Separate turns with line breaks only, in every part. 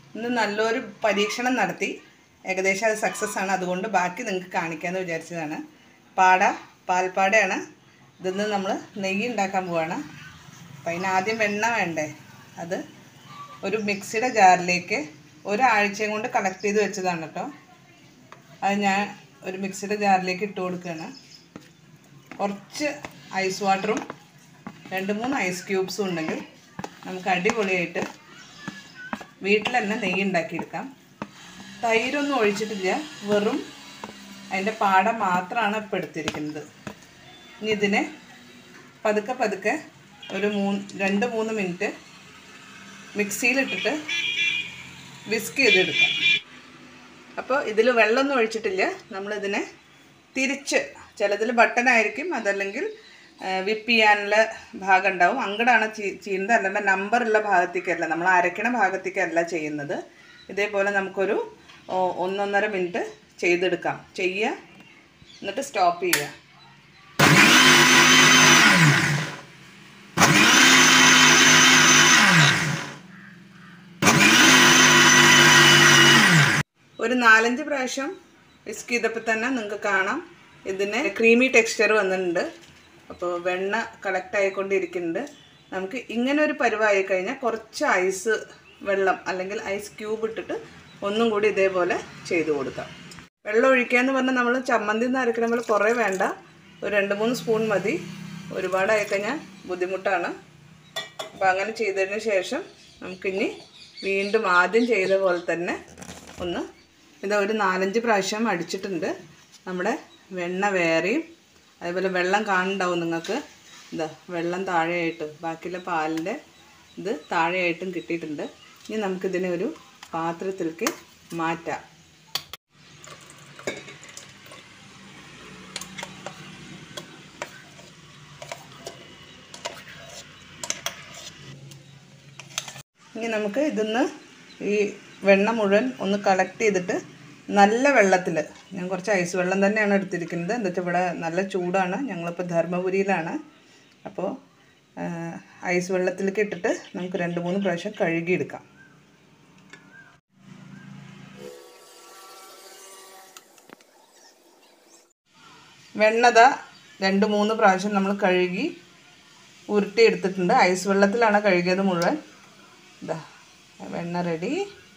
ഇന്ന് നല്ലൊരു പരീക്ഷണം നടത്തി ഏകദേശം അത് സക്സസ് ആണ് അതുകൊണ്ട് ബാക്കി നിങ്ങൾക്ക് കാണിക്കാമെന്ന് വിചാരിച്ചതാണ് പാട പാൽപ്പാടയാണ് ഇതിന്ന് നമ്മൾ നെയ്യ് ഉണ്ടാക്കാൻ പോവാണ് അപ്പം അതിന് ആദ്യം വെണ്ണ വേണ്ടേ അത് ഒരു മിക്സിയുടെ ജാറിലേക്ക് ഒരാഴ്ചയും കൊണ്ട് കളക്ട് ചെയ്ത് വെച്ചതാണ് കേട്ടോ അത് ഞാൻ ഒരു മിക്സിയുടെ ജാറിലേക്ക് ഇട്ട് കൊടുക്കുകയാണ് കുറച്ച് ഐസ് വാട്ടറും രണ്ട് മൂന്ന് ഐസ് ക്യൂബ്സും ഉണ്ടെങ്കിൽ നമുക്ക് അടിപൊളിയായിട്ട് വീട്ടിൽ തന്നെ നെയ്യ് ഉണ്ടാക്കിയെടുക്കാം തൈരൊന്നും ഒഴിച്ചിട്ടില്ല വെറും അതിൻ്റെ പാട മാത്രമാണ് ഇപ്പോൾ എടുത്തിരിക്കുന്നത് ഇനി ഇതിനെ പതുക്കെ പതുക്കെ ഒരു മൂന്ന് രണ്ട് മൂന്ന് മിനിറ്റ് മിക്സിയിലിട്ടിട്ട് വിസ്ക് ചെയ്തെടുക്കാം അപ്പോൾ ഇതിൽ വെള്ളമൊന്നും ഒഴിച്ചിട്ടില്ല നമ്മളിതിനെ തിരിച്ച് ചിലതിൽ ബട്ടനായിരിക്കും അതല്ലെങ്കിൽ വിപ്പ് ചെയ്യാനുള്ള ഭാഗം ഉണ്ടാവും അങ്ങടാണ് ചീ- ചെയ്യുന്നത് അല്ലാണ്ട് നമ്പറുള്ള ഭാഗത്തേക്കല്ല നമ്മൾ അരയ്ക്കണ ഭാഗത്തേക്കല്ല ചെയ്യുന്നത് ഇതേപോലെ നമുക്കൊരു ഓ, ഒന്നൊന്നര മിനിറ്റ് ചെയ്തെടുക്കാം ചെയ്യുക എന്നിട്ട് സ്റ്റോപ്പ് ചെയ്യുക ഒരു നാലഞ്ച് പ്രാവശ്യം വിസ്ക് ചെയ്തപ്പോൾ തന്നെ നിങ്ങൾക്ക് കാണാം ഇതിന് ക്രീമി ടെക്സ്ചർ വന്നിട്ടുണ്ട് അപ്പോൾ വെണ്ണ കളക്ട് ആയിക്കൊണ്ടിരിക്കുന്നുണ്ട് നമുക്ക് ഇങ്ങനെ ഒരു പരുവായി കഴിഞ്ഞാൽ കുറച്ച് ഐസ് വെള്ളം അല്ലെങ്കിൽ ഐസ് ക്യൂബ് ഇട്ടിട്ട് ഒന്നും കൂടി ഇതേപോലെ ചെയ്ത് കൊടുക്കാം വെള്ളം ഒഴിക്കുക എന്ന് പറഞ്ഞാൽ നമ്മൾ ചമ്മന്തി നിന്ന് അരക്കണ പോലെ കുറേ വേണ്ട ഒരു രണ്ട് മൂന്ന് സ്പൂൺ മതി ഒരുപാടായി കഴിഞ്ഞാൽ ബുദ്ധിമുട്ടാണ് അപ്പോൾ അങ്ങനെ ചെയ്തതിന് ശേഷം നമുക്കിനി വീണ്ടും ആദ്യം ചെയ്ത പോലെ തന്നെ ഒന്ന് ഇത് ഒരു നാലഞ്ച് പ്രാവശ്യം അടിച്ചിട്ടുണ്ട് നമ്മുടെ വെണ്ണ വേറെയും അതേപോലെ വെള്ളം കാണുന്നുണ്ടാവും നിങ്ങൾക്ക് ഇതാ വെള്ളം താഴെയായിട്ടും ബാക്കിയുള്ള പാലിൻ്റെ ഇത് താഴെയായിട്ടും കിട്ടിയിട്ടുണ്ട് ഇനി നമുക്കിതിനെ ഒരു പാത്രത്തിലേക്ക് മാറ്റാം ഇനി നമുക്ക് ഇതിന്ന് ഈ വെണ്ണ മുഴുവൻ ഒന്ന് കളക്ട് ചെയ്തിട്ട് നല്ല വെള്ളത്തിൽ ഞാൻ കുറച്ച് ഐസ് വെള്ളം തന്നെയാണ് എടുത്തിരിക്കുന്നത് എന്താ വെച്ചാൽ ഇവിടെ നല്ല ചൂടാണ് ഞങ്ങളിപ്പോൾ ധർമ്മപുരിയിലാണ് അപ്പോൾ ആ, ഐസ് വെള്ളത്തിലേക്ക് ഇട്ടിട്ട് നമുക്ക് രണ്ട് മൂന്ന് പ്രാവശ്യം കഴുകിയെടുക്കാം വെണ്ണത രണ്ട് മൂന്ന് പ്രാവശ്യം നമ്മൾ കഴുകി ഉരുട്ടി എടുത്തിട്ടുണ്ട് ഐസ് വെള്ളത്തിലാണ് കഴുകിയത് മുഴുവൻ ഇതാ വെണ്ണ റെഡി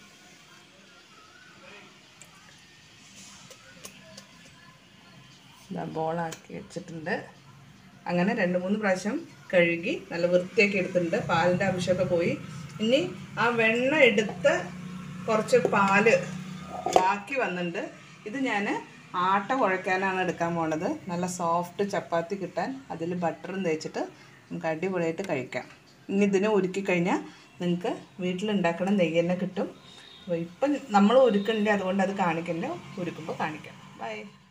ഇതാ ബോളാക്കി വെച്ചിട്ടുണ്ട് അങ്ങനെ രണ്ട് മൂന്ന് പ്രാവശ്യം കഴുകി നല്ല വൃത്തിയാക്കി എടുത്തിട്ടുണ്ട് പാലിൻ്റെ അംശമൊക്കെ പോയി ഇനി ആ വെണ്ണ എടുത്ത് കുറച്ച് പാല് ബാക്കി വന്നിട്ടുണ്ട് ഇത് ഞാൻ ആട്ട കുഴയ്ക്കാനാണ് എടുക്കാൻ പോണത് നല്ല സോഫ്റ്റ് ചപ്പാത്തി കിട്ടാൻ അതിൽ ബട്ടറും തേച്ചിട്ട് നമുക്ക് അടിപൊളിയായിട്ട് കഴിക്കാം ഇനി ഇതിനെ ഉരുക്കി കഴിഞ്ഞാൽ നിങ്ങൾക്ക് വീട്ടിലുണ്ടാക്കണ നെയ്യ് തന്നെ കിട്ടും അപ്പോൾ ഇപ്പം നമ്മൾ ഉരുക്കണില്ല അതുകൊണ്ട് അത് കാണിക്കില്ല ഉരുക്കുമ്പോൾ കാണിക്കാം ബൈ